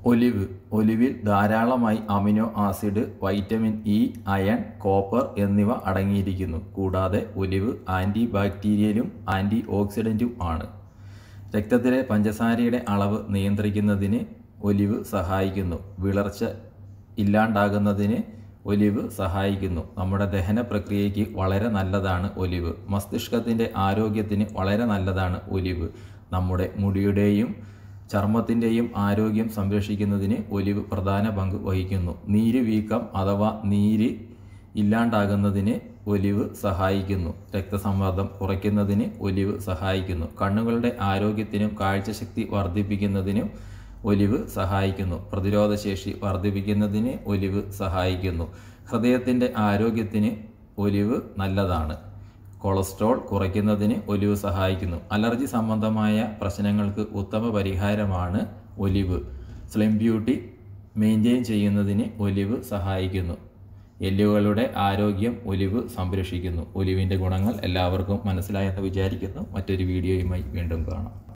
olive ഒലിവിൽ ധാരാളമായി amino acid vitamin E iron copper എന്നിവ അടങ്ങിയിരിക്കുന്നു കൂടാതെ ഒലിവ് ആൻറ്റി ബാക്ടീരിയലും ആൻറ്റി ഓക്സിഡൻറ്റും ആണ് രക്തത്തിലെ പഞ്ചസാരയുടെ അളവ് നിയന്ത്രിക്കുന്നതിന് ഒലിവ് സഹായിക്കുന്നു വിളർച്ച ഇല്ലാണ്ടാകുന്നതിന് ഒലിവ് സഹായിക്കുന്നു നമ്മുടെ ദഹന പ്രക്രിയയ്ക്ക് വളരെ നല്ലതാണ് ഒലിവ് മസ്തിഷ്കത്തിൻ്റെ ആരോഗ്യത്തിന് വളരെ നല്ലതാണ് ഒലിവ് നമ്മുടെ മുടിയുടെയും ചർമ്മത്തിൻ്റെയും ആരോഗ്യം സംരക്ഷിക്കുന്നതിന് ഒലിവ് പ്രധാന പങ്ക് വഹിക്കുന്നു നീര് വീക്കം അഥവാ നീര് ഇല്ലാണ്ടാകുന്നതിന് ഒലിവ് സഹായിക്കുന്നു രക്തസമ്മർദ്ദം കുറയ്ക്കുന്നതിന് ഒലിവ് സഹായിക്കുന്നു കണ്ണുകളുടെ ആരോഗ്യത്തിനും കാഴ്ചശക്തി വർദ്ധിപ്പിക്കുന്നതിനും ഒലിവ് സഹായിക്കുന്നു പ്രതിരോധശേഷി വർദ്ധിപ്പിക്കുന്നതിന് ഒലിവ് സഹായിക്കുന്നു ഹൃദയത്തിൻ്റെ ആരോഗ്യത്തിന് ഒലിവ് നല്ലതാണ് കൊളസ്ട്രോൾ കുറയ്ക്കുന്നതിന് ഒലിവ് സഹായിക്കുന്നു അലർജി സംബന്ധമായ പ്രശ്നങ്ങൾക്ക് ഉത്തമ പരിഹാരമാണ് ഒലിവ് സ്ലിം ബ്യൂട്ടി മെയിൻറ്റെയിൻ ചെയ്യുന്നതിന് ഒലിവ് സഹായിക്കുന്നു എല്ലുകളുടെ ആരോഗ്യം ഒലിവ് സംരക്ഷിക്കുന്നു ഒലിവിൻ്റെ ഗുണങ്ങൾ എല്ലാവർക്കും മനസ്സിലായെന്ന് വിചാരിക്കുന്നു മറ്റൊരു വീഡിയോയുമായി വീണ്ടും കാണാം